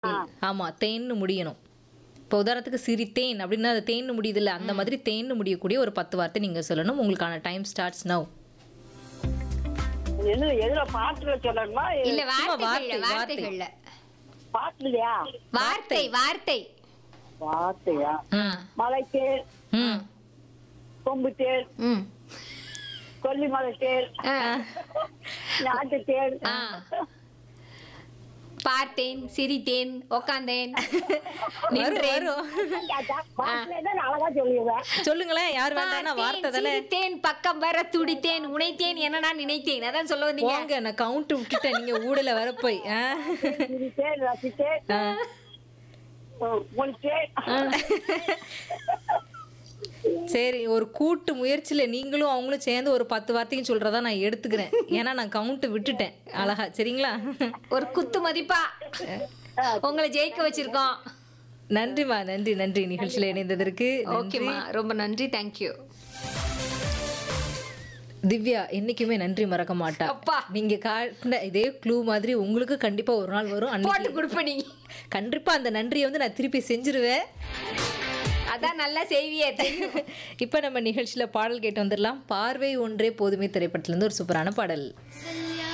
ஆமா தேன்னு முடியணும் இப்போ உதாரணத்துக்கு சிரித்தேன் அப்படின்னா அது தேன்னு முடியுதுல்ல அந்த மாதிரி தேன்னு முடியக்கூடிய ஒரு பத்து வார்த்தை நீங்க சொல்லணும் உங்களுக்கான டைம் ஸ்டார்ட்ஸ் நவ் என்ன எதுல பாட்டுல சொல்லணுமா இல்ல சும்மா வார்த்தைகள்ல வார்த்தை, வார்த்தைகள்ல பாட்டுலயா வார்த்தை வார்த்தை வார்த்தையா ஆ. மலை தேர் ம் கொம்பு தேர் ம் கொல்லிமலை தேர் ஆ. நாட்டு தேர் ஆ. பார்த்தேன் சிரித்தேன் உக்காந்தேன் வரும் நின்றேன் வரும் பாட்டுல தான் அழகா சொல்லுவேன் சொல்லுங்களேன் யார் வேண்டாம்னா வார்த்தை பார்த்தேன், தானே சிரித்தேன் பக்கம் வர துடித்தேன் உனைத்தேன் என நான் நினைத்தேன் அதான் சொல்ல வந்தீங்க போங்க நான் கவுண்ட் விட்டுட்டேன் நீங்க ஊடல வர போய் ஆ? சிரித்தேன் ரசித்தேன் ஆ. முடித்தேன் சரி ஒரு கூட்டு முயற்சியில நீங்களும் அவங்களும் சேர்ந்து ஒரு பத்து வார்த்தையும் சொல்றதா நான் எடுத்துக்கிறேன் ஏன்னா நான் கவுண்ட் விட்டுட்டேன் அழகா சரிங்களா ஒரு குத்து மதிப்பா உங்களை ஜெயிக்க வச்சிருக்கோம் நன்றிமா நன்றி நன்றி நிகழ்ச்சியில இணைந்ததற்கு நன்றி. ஓகேம்மா ரொம்ப நன்றி தேங்க்யூ திவ்யா என்னைக்குமே நன்றி மறக்க மாட்டா அப்பா. நீங்க காட்டின இதே க்ளூ மாதிரி உங்களுக்கு கண்டிப்பா ஒரு நாள் வரும் போட்டு அன்னைக்கு கொடுப்ப நீ கண்டிப்பா அந்த நன்றியை வந்து நான் திருப்பி செஞ்சிருவேன் அதான் நல்லா செய்வியே தெரியும் இப்ப நம்ம நிகழ்ச்சியில பாடல் கேட்டு வந்துடலாம் பார்வை ஒன்றே போதுமே திரைப்படத்துல இருந்து ஒரு சூப்பரான பாடல் சொல்ல